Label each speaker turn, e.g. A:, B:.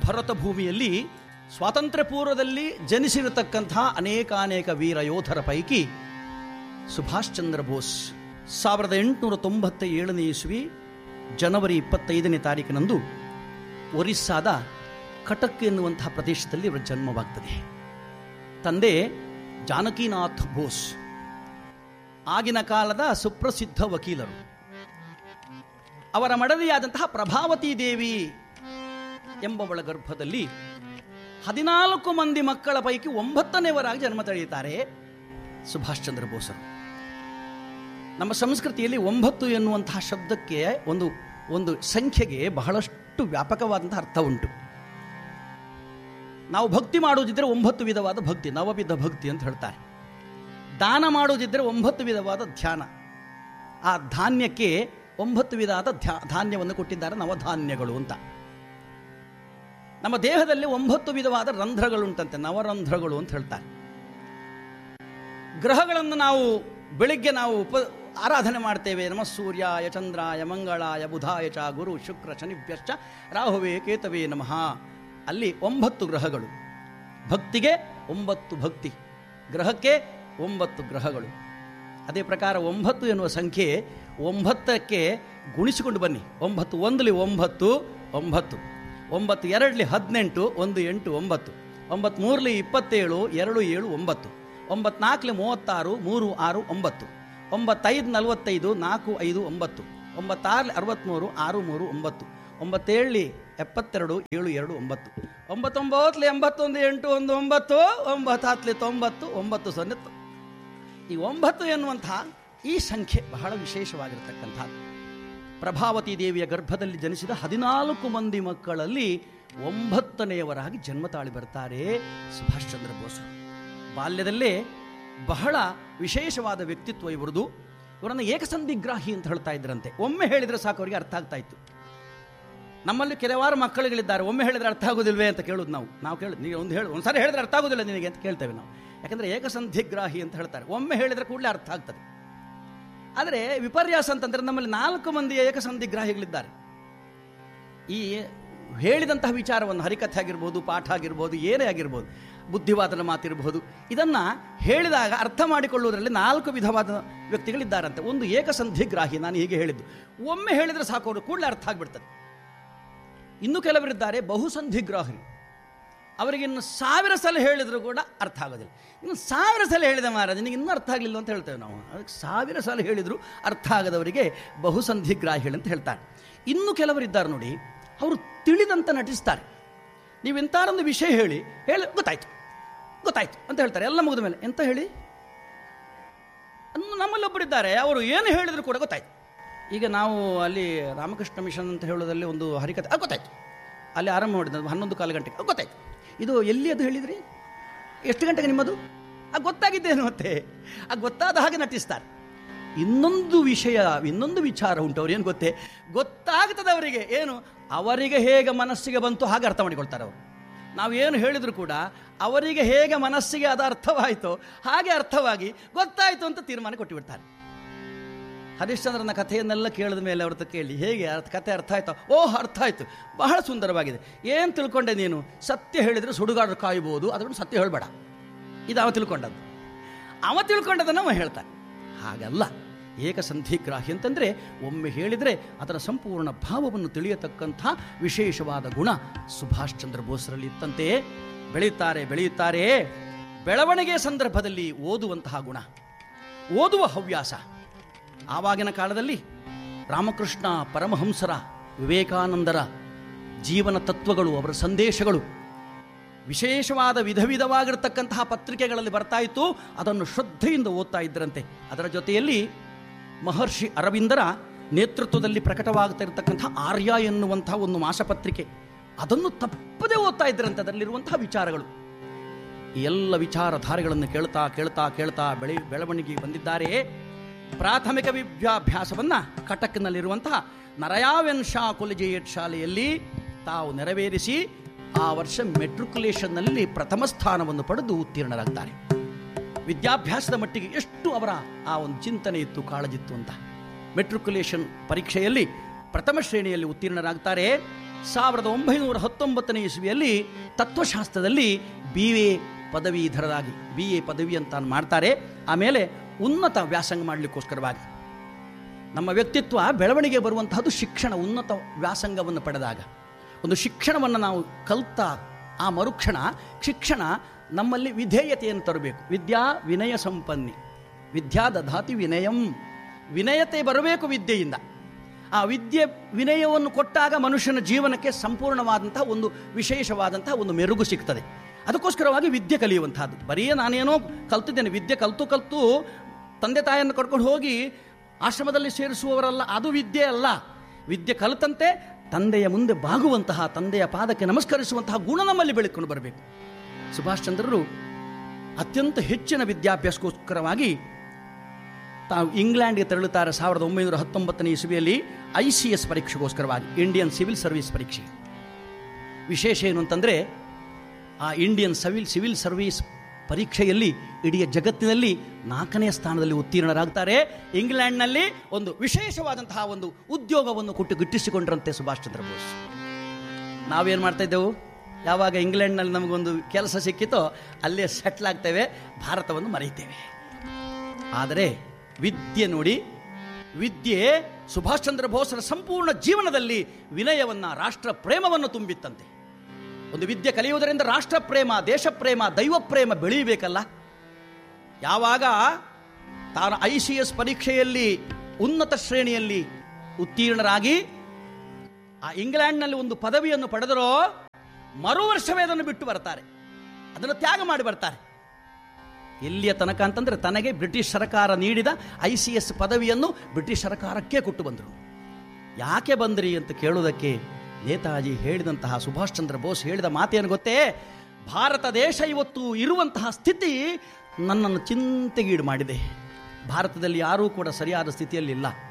A: ಭರತ ಭೂಮಿಯಲ್ಲಿ ಸ್ವಾತಂತ್ರ್ಯ ಪೂರ್ವದಲ್ಲಿ ಜನಿಸಿರತಕ್ಕಂಥ ಅನೇಕಾನೇಕ ವೀರ ಯೋಧರ ಪೈಕಿ ಸುಭಾಷ್ ಚಂದ್ರ ಬೋಸ್ ಸಾವಿರದ ಎಂಟುನೂರ ತೊಂಬತ್ತ ಏಳನೇ ಇಸ್ವಿ ಜನವರಿ ಇಪ್ಪತ್ತೈದನೇ ತಾರೀಕಿನಂದು ಒರಿಸ್ಸಾದ ಕಟಕ್ ಎನ್ನುವಂತಹ ಪ್ರದೇಶದಲ್ಲಿ ಇವರ ಜನ್ಮವಾಗ್ತದೆ ತಂದೆ ಜಾನಕಿನಾಥ್ ಬೋಸ್ ಆಗಿನ ಕಾಲದ ಸುಪ್ರಸಿದ್ಧ ವಕೀಲರು ಅವರ ಮಡದಿಯಾದಂತಹ ಪ್ರಭಾವತಿ ದೇವಿ ಎಂಬವಳ ಗರ್ಭದಲ್ಲಿ ಹದಿನಾಲ್ಕು ಮಂದಿ ಮಕ್ಕಳ ಪೈಕಿ ಒಂಬತ್ತನೇವರಾಗಿ ಜನ್ಮ ತಳೆಯುತ್ತಾರೆ ಸುಭಾಷ್ ಚಂದ್ರ ಬೋಸರು ನಮ್ಮ ಸಂಸ್ಕೃತಿಯಲ್ಲಿ ಒಂಬತ್ತು ಎನ್ನುವಂತಹ ಶಬ್ದಕ್ಕೆ ಒಂದು ಒಂದು ಸಂಖ್ಯೆಗೆ ಬಹಳಷ್ಟು ವ್ಯಾಪಕವಾದಂತಹ ಅರ್ಥ ಉಂಟು ನಾವು ಭಕ್ತಿ ಮಾಡುವುದಿದ್ದರೆ ಒಂಬತ್ತು ವಿಧವಾದ ಭಕ್ತಿ ನವವಿಧ ಭಕ್ತಿ ಅಂತ ಹೇಳ್ತಾರೆ ದಾನ ಮಾಡುವುದಿದ್ದರೆ ಒಂಬತ್ತು ವಿಧವಾದ ಧ್ಯಾನ ಆ ಧಾನ್ಯಕ್ಕೆ ಒಂಬತ್ತು ವಿಧವಾದ ಧ್ಯಾ ಧಾನ್ಯವನ್ನು ಕೊಟ್ಟಿದ್ದಾರೆ ನವಧಾನ್ಯಗಳು ಅಂತ ನಮ್ಮ ದೇಹದಲ್ಲಿ ಒಂಬತ್ತು ವಿಧವಾದ ರಂಧ್ರಗಳುಂಟಂತೆ ನವರಂಧ್ರಗಳು ಅಂತ ಹೇಳ್ತಾರೆ ಗ್ರಹಗಳನ್ನು ನಾವು ಬೆಳಿಗ್ಗೆ ನಾವು ಉಪ ಆರಾಧನೆ ಮಾಡ್ತೇವೆ ನಮ ಸೂರ್ಯಾಯ ಚಂದ್ರಾಯ ಮಂಗಳಾಯ ಬುಧಾಯ ಚ ಗುರು ಶುಕ್ರ ಶನಿಭ್ಯಶ್ಚ ರಾಹುವೇ ಕೇತವೇ ನಮಃ ಅಲ್ಲಿ ಒಂಬತ್ತು ಗ್ರಹಗಳು ಭಕ್ತಿಗೆ ಒಂಬತ್ತು ಭಕ್ತಿ ಗ್ರಹಕ್ಕೆ ಒಂಬತ್ತು ಗ್ರಹಗಳು ಅದೇ ಪ್ರಕಾರ ಒಂಬತ್ತು ಎನ್ನುವ ಸಂಖ್ಯೆ ಒಂಬತ್ತಕ್ಕೆ ಗುಣಿಸಿಕೊಂಡು ಬನ್ನಿ ಒಂಬತ್ತು ಒಂದಲಿ ಒಂಬತ್ತು ಒಂಬತ್ತು ಒಂಬತ್ತು ಎರಡಲಿ ಹದಿನೆಂಟು ಒಂದು ಎಂಟು ಒಂಬತ್ತು ಒಂಬತ್ತು ಮೂರಲಿ ಇಪ್ಪತ್ತೇಳು ಎರಡು ಏಳು ಒಂಬತ್ತು ಒಂಬತ್ತು ನಾಲ್ಕಲಿ ಮೂವತ್ತಾರು ಮೂರು ಆರು ಒಂಬತ್ತು ಒಂಬತ್ತೈದು ನಲವತ್ತೈದು ನಾಲ್ಕು ಐದು ಒಂಬತ್ತು ಒಂಬತ್ತಾರಲಿ ಅರವತ್ತ್ಮೂರು ಆರು ಮೂರು ಒಂಬತ್ತು ಒಂಬತ್ತೇಳಲಿ ಎಪ್ಪತ್ತೆರಡು ಏಳು ಎರಡು ಒಂಬತ್ತು ಒಂಬತ್ತೊಂಬತ್ತಲಿ ಎಂಬತ್ತೊಂದು ಎಂಟು ಒಂದು ಒಂಬತ್ತು ಒಂಬತ್ತು ಹತ್ತಲಿ ತೊಂಬತ್ತು ಒಂಬತ್ತು ಸೊನ್ನೆ ತೊ- ಈ ಒಂಬತ್ತು ಎನ್ನುವಂತಹ ಈ ಸಂಖ್ಯೆ ಬಹಳ ವಿಶೇಷವಾಗಿರತಕ್ಕಂಥದ್ದು ಪ್ರಭಾವತಿ ದೇವಿಯ ಗರ್ಭದಲ್ಲಿ ಜನಿಸಿದ ಹದಿನಾಲ್ಕು ಮಂದಿ ಮಕ್ಕಳಲ್ಲಿ ಒಂಬತ್ತನೆಯವರಾಗಿ ಜನ್ಮ ತಾಳಿ ಬರ್ತಾರೆ ಸುಭಾಷ್ ಚಂದ್ರ ಬೋಸ್ ಬಾಲ್ಯದಲ್ಲೇ ಬಹಳ ವಿಶೇಷವಾದ ವ್ಯಕ್ತಿತ್ವ ಇವರದು ಇವರನ್ನು ಏಕಸಂಧಿಗ್ರಾಹಿ ಅಂತ ಹೇಳ್ತಾ ಇದ್ರಂತೆ ಒಮ್ಮೆ ಹೇಳಿದರೆ ಸಾಕು ಅವರಿಗೆ ಅರ್ಥ ಆಗ್ತಾ ಇತ್ತು ನಮ್ಮಲ್ಲಿ ಕೆಲವಾರು ಮಕ್ಕಳುಗಳಿದ್ದಾರೆ ಒಮ್ಮೆ ಹೇಳಿದ್ರೆ ಅರ್ಥ ಆಗೋದಿಲ್ವೇ ಅಂತ ಕೇಳೋದು ನಾವು ನಾವು ಕೇಳೋದು ನೀವು ಒಂದು ಹೇಳಿ ಒಂದ್ಸರಿ ಹೇಳಿದ್ರೆ ಅರ್ಥ ಆಗೋದಿಲ್ಲ ನಿನಗೆ ಅಂತ ಕೇಳ್ತೇವೆ ನಾವು ಯಾಕಂದ್ರೆ ಏಕಸಂಧಿಗ್ರಾಹಿ ಅಂತ ಹೇಳ್ತಾರೆ ಒಮ್ಮೆ ಹೇಳಿದ್ರೆ ಕೂಡಲೇ ಅರ್ಥ ಆಗ್ತದೆ ಆದರೆ ವಿಪರ್ಯಾಸ ಅಂತಂದ್ರೆ ನಮ್ಮಲ್ಲಿ ನಾಲ್ಕು ಮಂದಿ ಏಕಸಂಧಿಗ್ರಾಹಿಗಳಿದ್ದಾರೆ ಈ ಹೇಳಿದಂತಹ ವಿಚಾರವನ್ನು ಹರಿಕಥೆ ಆಗಿರ್ಬೋದು ಪಾಠ ಆಗಿರ್ಬೋದು ಏನೇ ಆಗಿರ್ಬೋದು ಬುದ್ಧಿವಾದನ ಮಾತಿರಬಹುದು ಇದನ್ನು ಹೇಳಿದಾಗ ಅರ್ಥ ಮಾಡಿಕೊಳ್ಳುವುದರಲ್ಲಿ ನಾಲ್ಕು ವಿಧವಾದ ವ್ಯಕ್ತಿಗಳಿದ್ದಾರಂತೆ ಒಂದು ಏಕಸಂಧಿಗ್ರಾಹಿ ನಾನು ಹೀಗೆ ಹೇಳಿದ್ದು ಒಮ್ಮೆ ಹೇಳಿದರೆ ಸಾಕು ಅವರು ಕೂಡಲೇ ಅರ್ಥ ಆಗಿಬಿಡ್ತದೆ ಇನ್ನು ಕೆಲವರಿದ್ದಾರೆ ಬಹುಸಂಧಿಗ್ರಾಹಿ ಅವರಿಗೆ ಇನ್ನು ಸಾವಿರ ಸಲ ಹೇಳಿದರೂ ಕೂಡ ಅರ್ಥ ಆಗೋದಿಲ್ಲ ಇನ್ನು ಸಾವಿರ ಸಲ ಹೇಳಿದ ಮಹಾರಾಜ ನಿನಗೆ ಇನ್ನೂ ಅರ್ಥ ಆಗಲಿಲ್ಲ ಅಂತ ಹೇಳ್ತೇವೆ ನಾವು ಅದಕ್ಕೆ ಸಾವಿರ ಸಲ ಹೇಳಿದರೂ ಅರ್ಥ ಆಗದವರಿಗೆ ಬಹುಸಂಧಿಗ್ರಾಹಿಗಳು ಅಂತ ಹೇಳ್ತಾರೆ ಇನ್ನು ಕೆಲವರಿದ್ದಾರೆ ನೋಡಿ ಅವರು ತಿಳಿದಂತ ನಟಿಸ್ತಾರೆ ನೀವು ಎಂತಾರೊಂದು ವಿಷಯ ಹೇಳಿ ಹೇಳಿ ಗೊತ್ತಾಯ್ತು ಗೊತ್ತಾಯ್ತು ಅಂತ ಹೇಳ್ತಾರೆ ಎಲ್ಲ ಮುಗಿದ ಮೇಲೆ ಎಂತ ಹೇಳಿ ಅನ್ನು ನಮ್ಮಲ್ಲಿ ಒಬ್ಬರಿದ್ದಾರೆ ಅವರು ಏನು ಹೇಳಿದ್ರು ಕೂಡ ಗೊತ್ತಾಯ್ತು ಈಗ ನಾವು ಅಲ್ಲಿ ರಾಮಕೃಷ್ಣ ಮಿಷನ್ ಅಂತ ಹೇಳೋದಲ್ಲಿ ಒಂದು ಹರಿಕತೆ ಅದು ಗೊತ್ತಾಯ್ತು ಅಲ್ಲಿ ಆರಂಭ ಮಾಡಿದ್ದು ಹನ್ನೊಂದು ಕಾಲು ಗಂಟೆಗೆ ಅದು ಗೊತ್ತಾಯ್ತು ಇದು ಎಲ್ಲಿ ಅದು ಹೇಳಿದ್ರಿ ಎಷ್ಟು ಗಂಟೆಗೆ ನಿಮ್ಮದು ಆ ಗೊತ್ತಾಗಿದ್ದೇನು ಮತ್ತೆ ಆ ಗೊತ್ತಾದ ಹಾಗೆ ನಟಿಸ್ತಾರೆ ಇನ್ನೊಂದು ವಿಷಯ ಇನ್ನೊಂದು ವಿಚಾರ ಉಂಟು ಅವ್ರು ಏನು ಗೊತ್ತೇ ಗೊತ್ತಾಗ್ತದೆ ಅವರಿಗೆ ಏನು ಅವರಿಗೆ ಹೇಗೆ ಮನಸ್ಸಿಗೆ ಬಂತು ಹಾಗೆ ಅರ್ಥ ಮಾಡಿಕೊಳ್ತಾರೆ ಅವರು ನಾವೇನು ಹೇಳಿದ್ರು ಕೂಡ ಅವರಿಗೆ ಹೇಗೆ ಮನಸ್ಸಿಗೆ ಅದು ಅರ್ಥವಾಯಿತೋ ಹಾಗೆ ಅರ್ಥವಾಗಿ ಗೊತ್ತಾಯಿತು ಅಂತ ತೀರ್ಮಾನ ಕೊಟ್ಟುಬಿಡ್ತಾರೆ ಹರಿಶ್ಚಂದ್ರನ ಕಥೆಯನ್ನೆಲ್ಲ ಕೇಳಿದ ಮೇಲೆ ಅವ್ರ ಹತ್ರ ಕೇಳಿ ಹೇಗೆ ಅರ್ಥ ಕಥೆ ಅರ್ಥ ಆಯ್ತಾ ಓಹ್ ಅರ್ಥ ಆಯ್ತು ಬಹಳ ಸುಂದರವಾಗಿದೆ ಏನು ತಿಳ್ಕೊಂಡೆ ನೀನು ಸತ್ಯ ಹೇಳಿದರೆ ಸುಡುಗಾಡರು ಕಾಯ್ಬೋದು ಅದನ್ನು ಸತ್ಯ ಹೇಳಬೇಡ ಇದು ಅವ ತಿಳ್ಕೊಂಡದ್ದು ಅವ ತಿಳ್ಕೊಂಡದನ್ನು ಅವ ಹೇಳ್ತಾನೆ ಹಾಗಲ್ಲ ಏಕಸಂಧಿಗ್ರಾಹಿ ಅಂತಂದರೆ ಒಮ್ಮೆ ಹೇಳಿದರೆ ಅದರ ಸಂಪೂರ್ಣ ಭಾವವನ್ನು ತಿಳಿಯತಕ್ಕಂಥ ವಿಶೇಷವಾದ ಗುಣ ಸುಭಾಷ್ ಚಂದ್ರ ಬೋಸ್ರಲ್ಲಿ ಇತ್ತಂತೆಯೇ ಬೆಳೆಯುತ್ತಾರೆ ಬೆಳೆಯುತ್ತಾರೆ ಬೆಳವಣಿಗೆ ಸಂದರ್ಭದಲ್ಲಿ ಓದುವಂತಹ ಗುಣ ಓದುವ ಹವ್ಯಾಸ ಆವಾಗಿನ ಕಾಲದಲ್ಲಿ ರಾಮಕೃಷ್ಣ ಪರಮಹಂಸರ ವಿವೇಕಾನಂದರ ಜೀವನ ತತ್ವಗಳು ಅವರ ಸಂದೇಶಗಳು ವಿಶೇಷವಾದ ವಿಧ ವಿಧವಾಗಿರತಕ್ಕಂತಹ ಪತ್ರಿಕೆಗಳಲ್ಲಿ ಬರ್ತಾ ಇತ್ತು ಅದನ್ನು ಶ್ರದ್ಧೆಯಿಂದ ಓದ್ತಾ ಇದ್ದರಂತೆ ಅದರ ಜೊತೆಯಲ್ಲಿ ಮಹರ್ಷಿ ಅರವಿಂದರ ನೇತೃತ್ವದಲ್ಲಿ ಪ್ರಕಟವಾಗ್ತಾ ಇರತಕ್ಕಂಥ ಆರ್ಯ ಎನ್ನುವಂತಹ ಒಂದು ಮಾಸಪತ್ರಿಕೆ ಅದನ್ನು ತಪ್ಪದೇ ಓದ್ತಾ ಇದ್ದರಂತೆ ಅದರಲ್ಲಿರುವಂತಹ ವಿಚಾರಗಳು ಈ ಎಲ್ಲ ವಿಚಾರಧಾರೆಗಳನ್ನು ಕೇಳ್ತಾ ಕೇಳ್ತಾ ಕೇಳ್ತಾ ಬೆಳೆ ಬೆಳವಣಿಗೆ ಬಂದಿದ್ದಾರೆ ಪ್ರಾಥಮಿಕ ವಿದ್ಯಾಭ್ಯಾಸವನ್ನ ಕಟಕ್ನಲ್ಲಿರುವಂತಹ ನರಯಾವೆನ್ ಶಾ ಕೊಲಿಜಿಯೇಟ್ ಶಾಲೆಯಲ್ಲಿ ತಾವು ನೆರವೇರಿಸಿ ಆ ವರ್ಷ ಮೆಟ್ರಿಕ್ಯುಲೇಷನ್ನಲ್ಲಿ ಪ್ರಥಮ ಸ್ಥಾನವನ್ನು ಪಡೆದು ಉತ್ತೀರ್ಣರಾಗ್ತಾರೆ ವಿದ್ಯಾಭ್ಯಾಸದ ಮಟ್ಟಿಗೆ ಎಷ್ಟು ಅವರ ಆ ಒಂದು ಚಿಂತನೆ ಇತ್ತು ಕಾಳಜಿತ್ತು ಅಂತ ಮೆಟ್ರಿಕ್ಯುಲೇಷನ್ ಪರೀಕ್ಷೆಯಲ್ಲಿ ಪ್ರಥಮ ಶ್ರೇಣಿಯಲ್ಲಿ ಉತ್ತೀರ್ಣರಾಗ್ತಾರೆ ಸಾವಿರದ ಒಂಬೈನೂರ ಹತ್ತೊಂಬತ್ತನೇ ಇಸ್ವಿಯಲ್ಲಿ ತತ್ವಶಾಸ್ತ್ರದಲ್ಲಿ ಬಿ ಎ ಪದವೀಧರರಾಗಿ ಬಿ ಎ ಪದವಿ ಅಂತ ಮಾಡ್ತಾರೆ ಆಮೇಲೆ ಉನ್ನತ ವ್ಯಾಸಂಗ ಮಾಡಲಿಕ್ಕೋಸ್ಕರವಾಗಿ ನಮ್ಮ ವ್ಯಕ್ತಿತ್ವ ಬೆಳವಣಿಗೆ ಬರುವಂತಹದ್ದು ಶಿಕ್ಷಣ ಉನ್ನತ ವ್ಯಾಸಂಗವನ್ನು ಪಡೆದಾಗ ಒಂದು ಶಿಕ್ಷಣವನ್ನು ನಾವು ಕಲ್ತ ಆ ಮರುಕ್ಷಣ ಶಿಕ್ಷಣ ನಮ್ಮಲ್ಲಿ ವಿಧೇಯತೆಯನ್ನು ತರಬೇಕು ವಿದ್ಯಾ ವಿನಯ ಸಂಪನ್ನಿ ವಿದ್ಯಾ ದಧಾತಿ ವಿನಯಂ ವಿನಯತೆ ಬರಬೇಕು ವಿದ್ಯೆಯಿಂದ ಆ ವಿದ್ಯೆ ವಿನಯವನ್ನು ಕೊಟ್ಟಾಗ ಮನುಷ್ಯನ ಜೀವನಕ್ಕೆ ಸಂಪೂರ್ಣವಾದಂತಹ ಒಂದು ವಿಶೇಷವಾದಂತಹ ಒಂದು ಮೆರುಗು ಸಿಗ್ತದೆ ಅದಕ್ಕೋಸ್ಕರವಾಗಿ ವಿದ್ಯೆ ಕಲಿಯುವಂತಹದ್ದು ಬರೀ ನಾನೇನೋ ಕಲ್ತಿದ್ದೇನೆ ವಿದ್ಯೆ ಕಲ್ತು ಕಲ್ತು ತಂದೆ ತಾಯಿಯನ್ನು ಕರ್ಕೊಂಡು ಹೋಗಿ ಆಶ್ರಮದಲ್ಲಿ ಸೇರಿಸುವವರಲ್ಲ ಅದು ವಿದ್ಯೆ ಅಲ್ಲ ವಿದ್ಯೆ ಕಲಿತಂತೆ ತಂದೆಯ ಮುಂದೆ ಬಾಗುವಂತಹ ತಂದೆಯ ಪಾದಕ್ಕೆ ನಮಸ್ಕರಿಸುವಂತಹ ಗುಣ ನಮ್ಮಲ್ಲಿ ಬೆಳೆದುಕೊಂಡು ಬರಬೇಕು ಸುಭಾಷ್ ಚಂದ್ರರು ಅತ್ಯಂತ ಹೆಚ್ಚಿನ ವಿದ್ಯಾಭ್ಯಾಸಕ್ಕೋಸ್ಕರವಾಗಿ ತಾವು ಇಂಗ್ಲೆಂಡ್ಗೆ ತೆರಳುತ್ತಾರೆ ಸಾವಿರದ ಒಂಬೈನೂರ ಹತ್ತೊಂಬತ್ತನೇ ಇಸವಿಯಲ್ಲಿ ಐ ಸಿ ಎಸ್ ಪರೀಕ್ಷೆಗೋಸ್ಕರವಾಗಿ ಇಂಡಿಯನ್ ಸಿವಿಲ್ ಸರ್ವಿಸ್ ಪರೀಕ್ಷೆ ವಿಶೇಷ ಏನು ಅಂತಂದರೆ ಆ ಇಂಡಿಯನ್ ಸಿವಿಲ್ ಸಿವಿಲ್ ಸರ್ವಿಸ್ ಪರೀಕ್ಷೆಯಲ್ಲಿ ಇಡೀ ಜಗತ್ತಿನಲ್ಲಿ ನಾಲ್ಕನೇ ಸ್ಥಾನದಲ್ಲಿ ಉತ್ತೀರ್ಣರಾಗ್ತಾರೆ ಇಂಗ್ಲೆಂಡ್ನಲ್ಲಿ ಒಂದು ವಿಶೇಷವಾದಂತಹ ಒಂದು ಉದ್ಯೋಗವನ್ನು ಕೊಟ್ಟು ಗಿಟ್ಟಿಸಿಕೊಂಡ್ರಂತೆ ಸುಭಾಷ್ ಚಂದ್ರ ಬೋಸ್ ನಾವೇನು ಮಾಡ್ತಾ ಇದ್ದೆವು ಯಾವಾಗ ಇಂಗ್ಲೆಂಡ್ನಲ್ಲಿ ನಮಗೊಂದು ಕೆಲಸ ಸಿಕ್ಕಿತೋ ಅಲ್ಲೇ ಸೆಟ್ಲ್ ಆಗ್ತೇವೆ ಭಾರತವನ್ನು ಮರೆಯುತ್ತೇವೆ ಆದರೆ ವಿದ್ಯೆ ನೋಡಿ ವಿದ್ಯೆ ಸುಭಾಷ್ ಚಂದ್ರ ಬೋಸರ ಸಂಪೂರ್ಣ ಜೀವನದಲ್ಲಿ ವಿನಯವನ್ನ ರಾಷ್ಟ್ರ ಪ್ರೇಮವನ್ನು ತುಂಬಿತ್ತಂತೆ ಒಂದು ವಿದ್ಯೆ ಕಲಿಯುವುದರಿಂದ ರಾಷ್ಟ್ರ ಪ್ರೇಮ ದೇಶ ಪ್ರೇಮ ದೈವ ಪ್ರೇಮ ಬೆಳೆಯಬೇಕಲ್ಲ ಯಾವಾಗ ತಾನು ಐ ಸಿ ಎಸ್ ಪರೀಕ್ಷೆಯಲ್ಲಿ ಉನ್ನತ ಶ್ರೇಣಿಯಲ್ಲಿ ಉತ್ತೀರ್ಣರಾಗಿ ಆ ಇಂಗ್ಲೆಂಡ್ನಲ್ಲಿ ಒಂದು ಪದವಿಯನ್ನು ಪಡೆದರೋ ಮರು ವರ್ಷವೇ ಅದನ್ನು ಬಿಟ್ಟು ಬರ್ತಾರೆ ಅದನ್ನು ತ್ಯಾಗ ಮಾಡಿ ಬರ್ತಾರೆ ಎಲ್ಲಿಯ ತನಕ ಅಂತಂದ್ರೆ ತನಗೆ ಬ್ರಿಟಿಷ್ ಸರ್ಕಾರ ನೀಡಿದ ಐ ಸಿ ಎಸ್ ಪದವಿಯನ್ನು ಬ್ರಿಟಿಷ್ ಸರ್ಕಾರಕ್ಕೆ ಕೊಟ್ಟು ಬಂದರು ಯಾಕೆ ಬಂದ್ರಿ ಅಂತ ಕೇಳುವುದಕ್ಕೆ ನೇತಾಜಿ ಹೇಳಿದಂತಹ ಸುಭಾಷ್ ಚಂದ್ರ ಬೋಸ್ ಹೇಳಿದ ಮಾತೇನು ಗೊತ್ತೇ ಭಾರತ ದೇಶ ಇವತ್ತು ಇರುವಂತಹ ಸ್ಥಿತಿ ನನ್ನನ್ನು ಚಿಂತೆಗೀಡು ಮಾಡಿದೆ ಭಾರತದಲ್ಲಿ ಯಾರೂ ಕೂಡ ಸರಿಯಾದ ಸ್ಥಿತಿಯಲ್ಲಿಲ್ಲ